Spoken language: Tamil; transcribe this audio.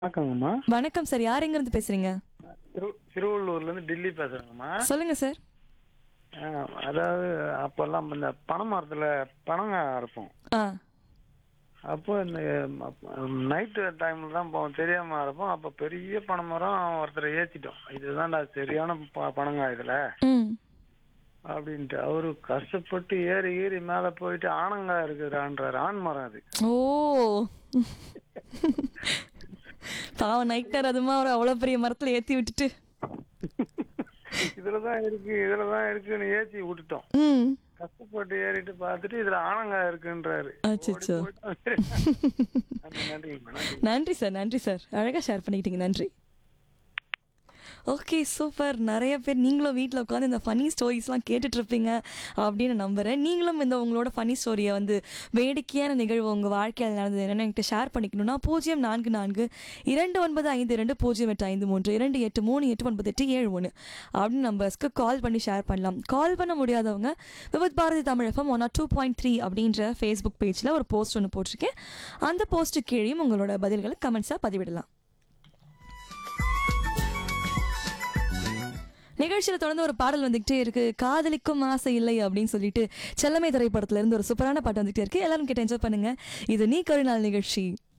வணக்கங்கம்மா வணக்கம் சார் யார் எங்க இருந்து பேசுறீங்க திரு திருவள்ளூர்ல இருந்து டில்லி பேசுறேங்கம்மா சொல்லுங்க சார் ஆ, அதாவது அப்பெல்லாம் இந்த பனை மரத்துல பனங்காய் அறுப்போம் ஆ அப்போ இந்த நைட்டு டைம்ல தான் போவோம் தெரியாம இருப்போம் அப்போ பெரிய பனை மரம் ஒருத்தரை ஏத்திட்டோம் இதுதான்டா சரியான ப- பனங்காய் இதுல ம் அப்படின்ட்டு அவரு கஷ்டப்பட்டு ஏறி ஏறி மேல போயிட்டு ஆனங்காய் இருக்குறான்றாரு ஆண் மரம் அது ஓ பாவம் நைட் நேரம் அதுமா ஒரு அவ்வளோ பெரிய மரத்துல ஏத்தி விட்டுட்டு இதுலதான் இருக்கு இதுலதான் இருக்குன்னு ஏத்தி விட்டுட்டோம் ம் கஷ்டப்பட்டு ஏறிட்டு பார்த்துட்டு இதுல ஆனங்காய் இருக்குன்றாரு அச்சச்சோ. ஓடி போயிட்டு நன்றி நன்றிங்கம்மா நன்றி நன்றி சார் நன்றி சார் அழகாக ஷேர் பண்ணிக்கிட்டீங்க நன்றி ஓகே சூப்பர் நிறைய பேர் நீங்களும் வீட்டில் உட்காந்து இந்த ஃபனி ஸ்டோரிஸ்லாம் கேட்டுட்ருப்பீங்க அப்படின்னு நம்புகிறேன் நீங்களும் இந்த உங்களோட ஃபனி ஸ்டோரியை வந்து வேடிக்கையான நிகழ்வு உங்கள் வாழ்க்கையில் நடந்தது என்னென்னு என்கிட்ட ஷேர் பண்ணிக்கணும்னா பூஜ்ஜியம் நான்கு நான்கு இரண்டு ஒன்பது ஐந்து இரண்டு பூஜ்ஜியம் எட்டு ஐந்து மூன்று இரண்டு எட்டு மூணு எட்டு ஒன்பது எட்டு ஏழு ஒன்று அப்படின்னு நம்பர்ஸ்க்கு கால் பண்ணி ஷேர் பண்ணலாம் கால் பண்ண முடியாதவங்க Vividh Bharati Tamizhagam one or two point three அப்படின்ற ஃபேஸ்புக் பேஜில் ஒரு போஸ்ட் ஒன்று போட்டிருக்கேன் அந்த போஸ்ட்டு கீழேயும் உங்களோட பதில்களை கமெண்ட்ஸாக பதிவிடலாம் நிகழ்ச்சியில் தொடர்ந்து ஒரு பாடல் வந்துகிட்டே இருக்கு காதலிக்கும் ஆசை இல்லை அப்படின்னு சொல்லிட்டு செல்லமை திரைப்படத்துல இருந்து ஒரு சூப்பரான பாட்டு வந்துகிட்டே இருக்கு எல்லாரும் கிட்ட என்ஜாய் பண்ணுங்க இது நீ கருநாள் நிகழ்ச்சி